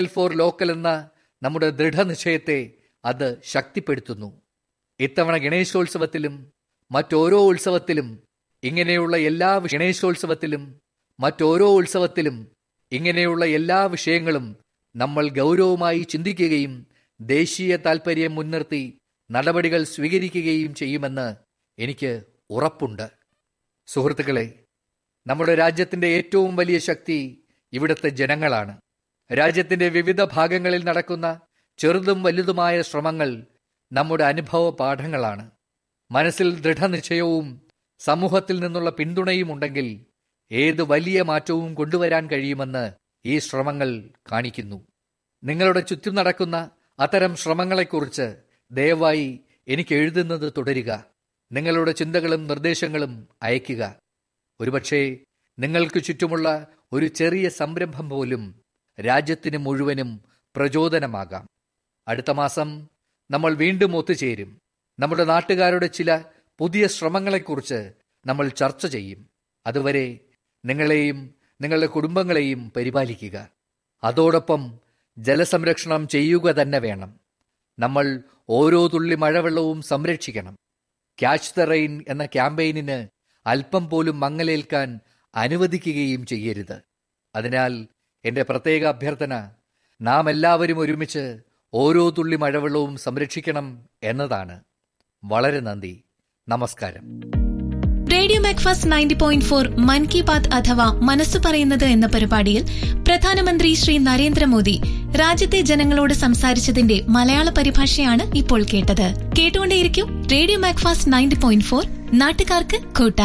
for local എന്ന നമ്മുടെ ദൃഢനിശ്ചയത്തെ അത് ശക്തിപ്പെടുത്തുന്നു ഇത്തവണ ഗണേശോത്സവത്തിലും മറ്റോരോ ഉത്സവത്തിലും ഇങ്ങനെയുള്ള എല്ലാ വി- ഗണേശോത്സവത്തിലും മറ്റോരോ ഉത്സവത്തിലും ഇങ്ങനെയുള്ള എല്ലാ വിഷയങ്ങളും നമ്മൾ ഗൗരവമായി ചിന്തിക്കുകയും ദേശീയ താൽപ്പര്യം മുൻനിർത്തി നടപടികൾ സ്വീകരിക്കുകയും ചെയ്യുമെന്ന് എനിക്ക് ഉറപ്പുണ്ട് സുഹൃത്തുക്കളെ നമ്മുടെ രാജ്യത്തിന്റെ ഏറ്റവും വലിയ ശക്തി ഇവിടുത്തെ ജനങ്ങളാണ് രാജ്യത്തിന്റെ വിവിധ ഭാഗങ്ങളിൽ നടക്കുന്ന ചെറുതും വലുതുമായ ശ്രമങ്ങൾ നമ്മുടെ അനുഭവ പാഠങ്ങളാണ് മനസ്സിൽ ദൃഢനിശ്ചയവും സമൂഹത്തിൽ നിന്നുള്ള പിന്തുണയും ഉണ്ടെങ്കിൽ ഏത് വലിയ മാറ്റവും കൊണ്ടുവരാൻ കഴിയുമെന്ന് ഈ ശ്രമങ്ങൾ കാണിക്കുന്നു നിങ്ങളുടെ ചുറ്റും നടക്കുന്ന അത്തരം ശ്രമങ്ങളെക്കുറിച്ച് ദയവായി എനിക്ക് എഴുതുന്നത് തുടരുക നിങ്ങളുടെ ചിന്തകളും നിർദ്ദേശങ്ങളും അയയ്ക്കുക ഒരുപക്ഷെ നിങ്ങൾക്ക് ചുറ്റുമുള്ള ഒരു ചെറിയ സംരംഭം പോലും രാജ്യത്തിന് മുഴുവനും പ്രചോദനമാകാം അടുത്ത മാസം നമ്മൾ വീണ്ടും ഒത്തുചേരും നമ്മുടെ നാട്ടുകാരുടെ ചില പുതിയ ശ്രമങ്ങളെക്കുറിച്ച് നമ്മൾ ചർച്ച ചെയ്യും അതുവരെ നിങ്ങളെയും നിങ്ങളുടെ കുടുംബങ്ങളെയും പരിപാലിക്കുക അതോടൊപ്പം ജലസംരക്ഷണം ചെയ്യുക തന്നെ വേണം നമ്മൾ ഓരോ തുള്ളി മഴവെള്ളവും സംരക്ഷിക്കണം ക്യാച്ച് ദ റെയിൻ എന്ന ക്യാമ്പയിനിന് അല്പം പോലും മങ്ങലേൽക്കാൻ അനുവദിക്കുകയും ചെയ്യരുത് അതിനാൽ എന്റെ പ്രത്യേക അഭ്യർത്ഥന നാം എല്ലാവരും ഒരുമിച്ച് ഓരോ തുള്ളി മഴവെള്ളവും സംരക്ഷിക്കണം എന്നതാണ് വളരെ നന്ദി നമസ്കാരം radio Macfast ninety point four Mann Ki Baat അഥവാ മനസ്സു പറയുന്നത് എന്ന പരിപാടിയിൽ പ്രധാനമന്ത്രി ശ്രീ നരേന്ദ്രമോദി രാജ്യത്തെ ജനങ്ങളോട് സംസാരിച്ചതിന്റെ മലയാള പരിഭാഷയാണ് ഇപ്പോൾ കേട്ടത് കേട്ടുകൊണ്ടേയിരിക്കും radio Macfast ninety point four നാട്ടുകാർക്ക് കൂട്ടായി